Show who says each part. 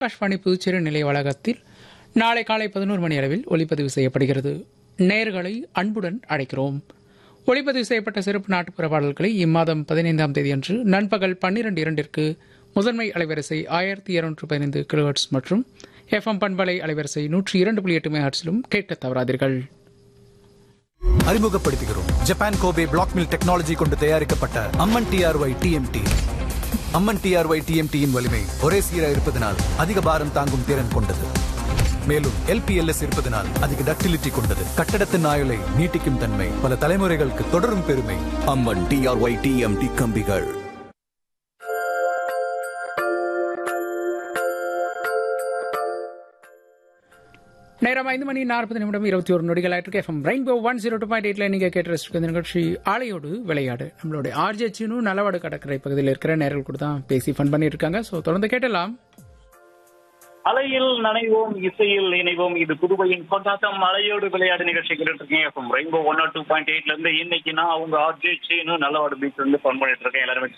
Speaker 1: ஆகாஷ்வாணி புதுச்சேரி நிலைய வளாகத்தில் நாளை காலை பதினோரு மணி அளவில் ஒளிப்பதிவு செய்யப்படுகிறது நேர்களை அன்புடன் அழைக்கிறோம் ஒளிப்பதிவு செய்யப்பட்ட சிறப்பு நாட்டுப்புற பாடல்களை இம்மாதம் பதினைந்தாம் தேதியன்று நண்பகல் பன்னிரண்டு இரண்டிற்கு முதன்மை அலைவரிசை ஆயிரத்தி இருநூற்று பதினைந்து கிலோஹெட்ஸ் மற்றும் எஃப்எம் பண்பலை அலைவரிசை நூற்றி இரண்டு புள்ளி எட்டு மெகாஹெட்ஸிலும் கேட்க தவறாதீர்கள்
Speaker 2: அறிமுகப்படுத்துகிறோம் Japan Kobe black mill technology கொண்டு தயாரிக்கப்பட்ட Amman TRY TMT Amman TRY டிஎம்டியின் வலிமை ஒரே சீராக இருப்பதனால் அதிக பாரம் தாங்கும் திறன் கொண்டது மேலும் எல்பிஎல்எஸ் இருப்பதனால் அதிக டக்டிலிட்டி கொண்டது கட்டடத்தின் ஆயுளை நீட்டிக்கும் தன்மை பல தலைமுறைகளுக்கு தொடரும் பெருமை
Speaker 3: அம்மன் டிஆர்ஒய் டிஎம்டி கம்பிகள்
Speaker 1: நேரம் ஐந்து மணி நாற்பது நிமிடம் இருபத்தி ஒரு நொடிகள் ஆயிட்டு FM rainbow one zero two point எயிட்ல நீங்க கேட்டு ரசிக்க இந்த நிகழ்ச்சி ஆலையோடு விளையாடு நம்மளுடைய ஆர்ஜே சீனு நலவாடு கடற்கரை பகுதியில் இருக்கிற நேர்கள் கூட தான் பேசி ஃபன் பண்ணிட்டு இருக்காங்க ஸோ தொடர்ந்து கேட்டலாம்
Speaker 4: அலையில் நனைவோம் இசையில் இணைவோம் இது புதுவையின் கொண்டாட்டம் அலையோடு விளையாடு நிகழ்ச்சி கேட்டுட்டு இருக்கேன் ரெயின்போ ஒன் டூ பாயிண்ட் எயிட்ல இருந்து இன்னைக்கு நான் அவங்க ஆர்ஜே சீனு நல்லவாடு பீச் வந்து ஃபன் பண்ணிட்டு இருக்கேன் எல்லாருமே